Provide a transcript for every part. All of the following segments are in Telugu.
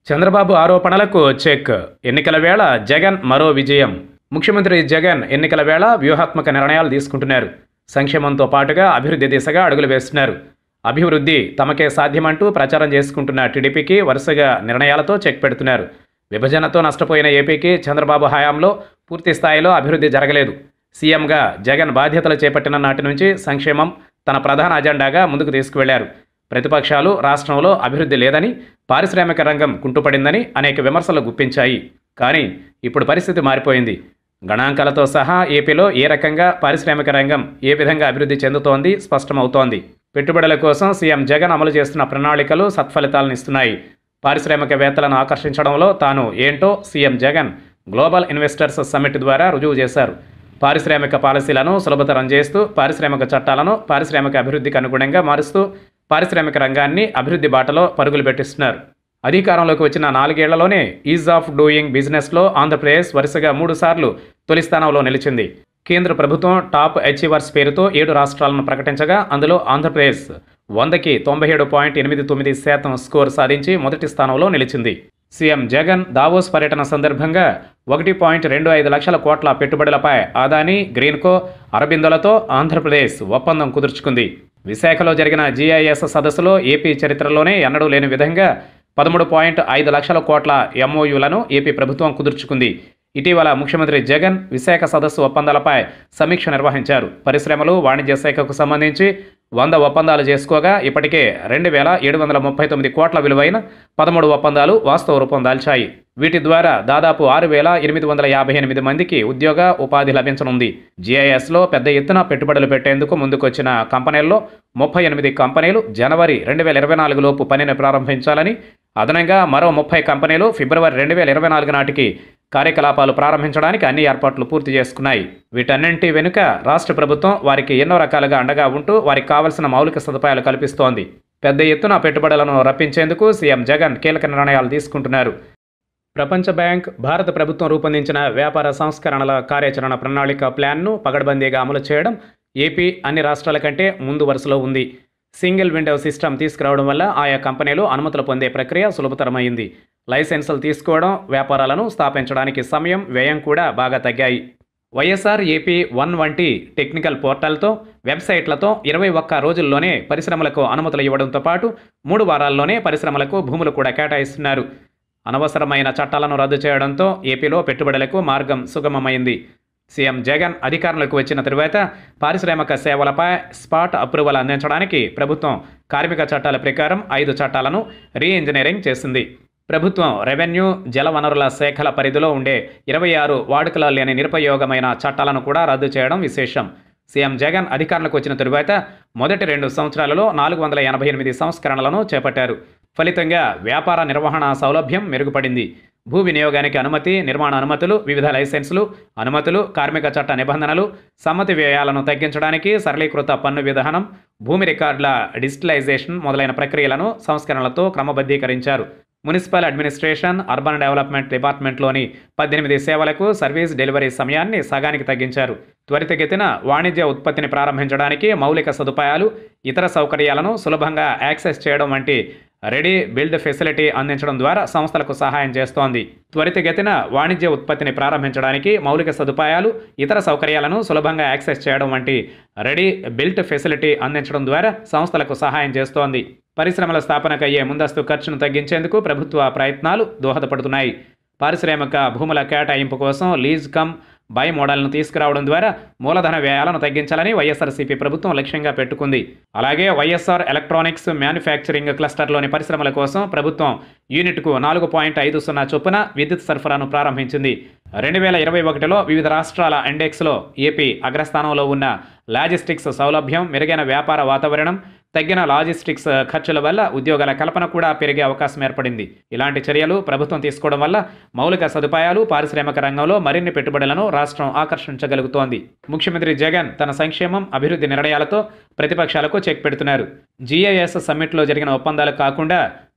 చంద్రబాబు ఆరోపణలకు చెక్ ఎన్నికల వేళ జగన్ మరో విజయం ముఖ్యమంత్రి జగన్ ఎన్నికల వేళ వ్యూహాత్మక నిర్ణయాలు తీసుకుంటున్నారు సంక్షేమంతో పాటుగా అభివృద్ధి దిశగా అడుగులు వేస్తున్నారు అభివృద్ధి తమకే సాధ్యమంటూ ప్రచారం చేసుకుంటున్న టీడీపీకి వరుసగా నిర్ణయాలతో చెక్ పెడుతున్నారు విభజనతో నష్టపోయిన ఏపీకి చంద్రబాబు హయాంలో పూర్తి స్థాయిలో అభివృద్ధి జరగలేదు సీఎంగా జగన్ బాధ్యతలు చేపట్టిన నాటి నుంచి సంక్షేమం తన ప్రధాన అజెండాగా ముందుకు తీసుకువెళ్లారు ప్రతిపక్షాలు రాష్ట్రంలో అభివృద్ధి లేదని పారిశ్రామిక రంగం కుంటుపడిందని అనేక విమర్శలు గుప్పించాయి కానీ ఇప్పుడు పరిస్థితి మారిపోయింది గణాంకాలతో సహా ఏపీలో ఏ రకంగా పారిశ్రామిక రంగం ఏ విధంగా అభివృద్ధి చెందుతోంది స్పష్టమవుతోంది పెట్టుబడుల కోసం సీఎం జగన్ అమలు చేస్తున్న ప్రణాళికలు సత్ఫలితాలను ఇస్తున్నాయి పారిశ్రామికవేత్తలను ఆకర్షించడంలో తాను ఏంటో CM Jagan global investors summit ద్వారా రుజువు చేశారు పారిశ్రామిక పాలసీలను సులభతరం చేస్తూ పారిశ్రామిక చట్టాలను పారిశ్రామిక అభివృద్ధికి అనుగుణంగా మారుస్తూ పారిశ్రామిక రంగాన్ని అభివృద్ధి బాటలో పరుగులు పెట్టిస్తున్నారు అధికారంలోకి వచ్చిన నాలుగేళ్లలోనే ఈజ్ ఆఫ్ డూయింగ్ బిజినెస్లో ఆంధ్రప్రదేశ్ వరుసగా మూడు సార్లు తొలి స్థానంలో నిలిచింది కేంద్ర ప్రభుత్వం టాప్ అచీవర్స్ పేరుతో ఏడు రాష్ట్రాలను ప్రకటించగా అందులో ఆంధ్రప్రదేశ్ వందకి తొంభై ఏడు పాయింట్ ఎనిమిది తొమ్మిది శాతం స్కోర్ సాధించి మొదటి స్థానంలో నిలిచింది సీఎం జగన్ దావోస్ పర్యటన సందర్భంగా ఒకటి పాయింట్ రెండు ఐదు లక్షల కోట్ల పెట్టుబడులపై అదానీ గ్రీన్కో అరబిందోలతో ఆంధ్రప్రదేశ్ ఒప్పందం కుదుర్చుకుంది విశాఖలో జరిగిన జీఐఎస్ సదస్సులో ఏపీ చరిత్రలోనే ఎన్నడూ లేని విధంగా పదమూడు పాయింట్ ఐదు లక్షల కోట్ల ఎంఓయూలను ఏపీ ప్రభుత్వం కుదుర్చుకుంది ఇటీవల ముఖ్యమంత్రి జగన్ విశాఖ సదస్సు ఒప్పందాలపై సమీక్ష నిర్వహించారు పరిశ్రమలు వాణిజ్య శాఖకు సంబంధించి వంద ఒప్పందాలు చేసుకోగా ఇప్పటికే రెండు వేల ఏడు వందల ముప్పై తొమ్మిది కోట్ల విలువైన పదమూడు ఒప్పందాలు వాస్తవ రూపం దాల్చాయి వీటి ద్వారా దాదాపు ఆరు వేల ఎనిమిది వందల యాభై ఎనిమిది మందికి ఉద్యోగ ఉపాధి లభించనుంది జీఐఎస్లో పెద్ద ఎత్తున పెట్టుబడులు పెట్టేందుకు ముందుకొచ్చిన కంపెనీల్లో ముప్పై ఎనిమిది కంపెనీలు జనవరి రెండు వేల ఇరవై నాలుగులోపు పనిని ప్రారంభించాలని అదనంగా మరో ముప్పై కంపెనీలు ఫిబ్రవరి రెండు వేల ఇరవై నాలుగు నాటికి కార్యకలాపాలు ప్రారంభించడానికి అన్ని ఏర్పాట్లు పూర్తి చేసుకున్నాయి వీటన్నింటి వెనుక రాష్ట్ర ప్రభుత్వం వారికి ఎన్నో రకాలుగా అండగా ఉంటూ వారికి కావలసిన మౌలిక సదుపాయాలు కల్పిస్తోంది పెద్ద ఎత్తున పెట్టుబడులను రప్పించేందుకు సీఎం జగన్ కీలక నిర్ణయాలు తీసుకుంటున్నారు ప్రపంచ బ్యాంక్ భారత ప్రభుత్వం రూపొందించిన వ్యాపార సంస్కరణల కార్యాచరణ ప్రణాళిక ప్లాన్ను పగడ్బందీగా అమలు చేయడం ఏపీ అన్ని రాష్ట్రాల కంటే ముందు వరుసలో ఉంది సింగిల్ విండో సిస్టమ్ తీసుకురావడం వల్ల ఆయా కంపెనీలు అనుమతులు పొందే ప్రక్రియ సులభతరమైంది లైసెన్సులు తీసుకోవడం వ్యాపారాలను స్థాపించడానికి సమయం వ్యయం కూడా బాగా తగ్గాయి వైఎస్ఆర్ ఏపీ వన్ వంటి టెక్నికల్ పోర్టల్తో వెబ్సైట్లతో ఇరవై ఒక్క రోజుల్లోనే పరిశ్రమలకు అనుమతులు ఇవ్వడంతో పాటు మూడు వారాల్లోనే పరిశ్రమలకు భూములు కూడా కేటాయిస్తున్నారు అనవసరమైన చట్టాలను రద్దు చేయడంతో ఏపీలో పెట్టుబడులకు మార్గం సుగమమైంది సీఎం జగన్ అధికారంలోకి వచ్చిన తరువాత పారిశ్రామిక సేవలపై స్పాట్ అప్రూవల్ అందించడానికి ప్రభుత్వం కార్మిక చట్టాల ప్రకారం ఐదు చట్టాలను రీ ఇంజనీరింగ్ చేసింది ప్రభుత్వం రెవెన్యూ జలవనరుల శాఖల పరిధిలో ఉండే ఇరవై ఆరు వాడుకలో లేని నిరుపయోగమైన చట్టాలను కూడా రద్దు చేయడం విశేషం సీఎం జగన్ అధికారంలోకి వచ్చిన తరువాత మొదటి రెండు సంవత్సరాలలో నాలుగు వందల ఎనభై ఎనిమిది సంస్కరణలను చేపట్టారు ఫలితంగా వ్యాపార నిర్వహణ సౌలభ్యం మెరుగుపడింది భూ వినియోగానికి అనుమతి నిర్మాణ అనుమతులు వివిధ లైసెన్సులు అనుమతులు కార్మిక చట్ట నిబంధనలు సమ్మతి వ్యయాలను తగ్గించడానికి సరళీకృత పన్ను విధానం భూమి రికార్డుల డిజిటలైజేషన్ మొదలైన ప్రక్రియలను సంస్కరణలతో క్రమబద్ధీకరించారు మున్సిపల్ అడ్మినిస్ట్రేషన్ అర్బన్ డెవలప్మెంట్ డిపార్ట్మెంట్లోని పద్దెనిమిది సేవలకు సర్వీస్ డెలివరీ సమయాన్ని సగానికి తగ్గించారు త్వరితగతిన వాణిజ్య ఉత్పత్తిని ప్రారంభించడానికి మౌలిక సదుపాయాలు ఇతర సౌకర్యాలను సులభంగా యాక్సెస్ చేయడం వంటి రెడీ బిల్డ్ ఫెసిలిటీ అందించడం ద్వారా సంస్థలకు సహాయం చేస్తోంది త్వరితగతిన వాణిజ్య ఉత్పత్తిని ప్రారంభించడానికి మౌలిక సదుపాయాలు ఇతర సౌకర్యాలను సులభంగా యాక్సెస్ చేయడం వంటి రెడీ బిల్ట్ ఫెసిలిటీ అందించడం ద్వారా సంస్థలకు సహాయం చేస్తోంది పరిశ్రమల స్థాపనకు అయ్యే ముందస్తు ఖర్చును తగ్గించేందుకు ప్రభుత్వ ప్రయత్నాలు దోహదపడుతున్నాయి పారిశ్రామిక భూముల కేటాయింపు కోసం లీజ్ కమ్ బై మోడల్ను తీసుకురావడం ద్వారా మూలధన వ్యయాలను తగ్గించాలని వైఎస్ఆర్సీపీ ప్రభుత్వం లక్ష్యంగా పెట్టుకుంది అలాగే వైఎస్ఆర్ ఎలక్ట్రానిక్స్ మ్యానుఫ్యాక్చరింగ్ క్లస్టర్లోని పరిశ్రమల కోసం ప్రభుత్వం యూనిట్కు నాలుగు పాయింట్ ఐదు సున్నా చొప్పున విద్యుత్ సరఫరాను ప్రారంభించింది రెండు వేల ఇరవై ఒకటిలో వివిధ రాష్ట్రాల ఇండెక్స్లో ఏపీ అగ్రస్థానంలో ఉన్న లాజిస్టిక్స్ సౌలభ్యం మెరుగైన వ్యాపార వాతావరణం తగ్గిన లాజిస్టిక్స్ ఖర్చుల వల్ల ఉద్యోగాల కల్పన కూడా పెరిగే అవకాశం ఏర్పడింది ఇలాంటి చర్యలు ప్రభుత్వం తీసుకోవడం వల్ల మౌలిక సదుపాయాలు పారిశ్రామిక రంగంలో మరిన్ని పెట్టుబడులను రాష్ట్రం ఆకర్షించగలుగుతోంది ముఖ్యమంత్రి జగన్ తన సంక్షేమం అభివృద్ధి నిర్ణయాలతో ప్రతిపక్షాలకు చెక్ పెడుతున్నారు జీఐఎస్ సమ్మిట్లో జరిగిన ఒప్పందాలు కాకుండా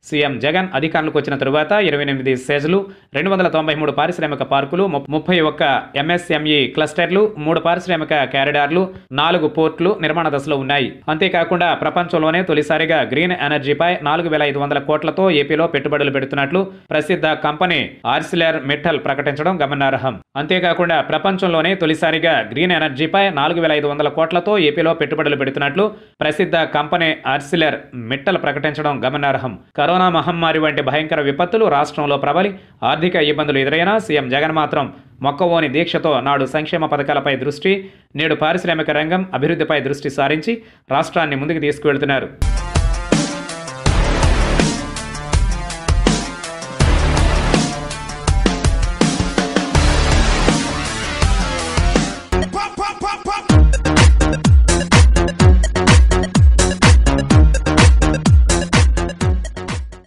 సీఎం జగన్ అధికారంలోకి వచ్చిన తరువాత ఇరవై ఎనిమిది సెజ్లు రెండు వందల తొంభై మూడు పారిశ్రామిక పార్కులు ము- ముప్పై ఒక్క ఎంఎస్ఎంఈ క్లస్టర్లు మూడు పారిశ్రామిక కారిడార్లు నాలుగు పోర్టులు నిర్మాణ దశలో ఉన్నాయి అంతేకాకుండా ప్రపంచంలోనే తొలిసారిగా గ్రీన్ ఎనర్జీపై నాలుగు వేల ఐదు వందల కోట్లతో ఏపీలో పెట్టుబడులు పెడుతున్నట్లు ప్రసిద్ధ కంపెనీ ఆర్సిలర్ మెటల్ ప్రకటించడం గమనార్హం అంతేకాకుండా ప్రపంచంలోనే తొలిసారిగా గ్రీన్ ఎనర్జీపై నాలుగు వేల ఐదు వందల కోట్లతో ఏపీలో పెట్టుబడులు పెడుతున్నట్లు ప్రసిద్ధ కంపెనీ ఆర్సిలర్ మిట్టల్ ప్రకటించడం గమనార్హం కరోనా మహమ్మారి వంటి భయంకర విపత్తులు రాష్ట్రంలో ప్రబలి ఆర్థిక ఇబ్బందులు ఎదురైనా సీఎం జగన్ మాత్రం మొక్కవోని దీక్షతో నాడు సంక్షేమ పథకాలపై దృష్టి నేడు పారిశ్రామిక రంగం అభివృద్ధిపై దృష్టి సారించి రాష్ట్రాన్ని ముందుకు తీసుకువెళ్తున్నారు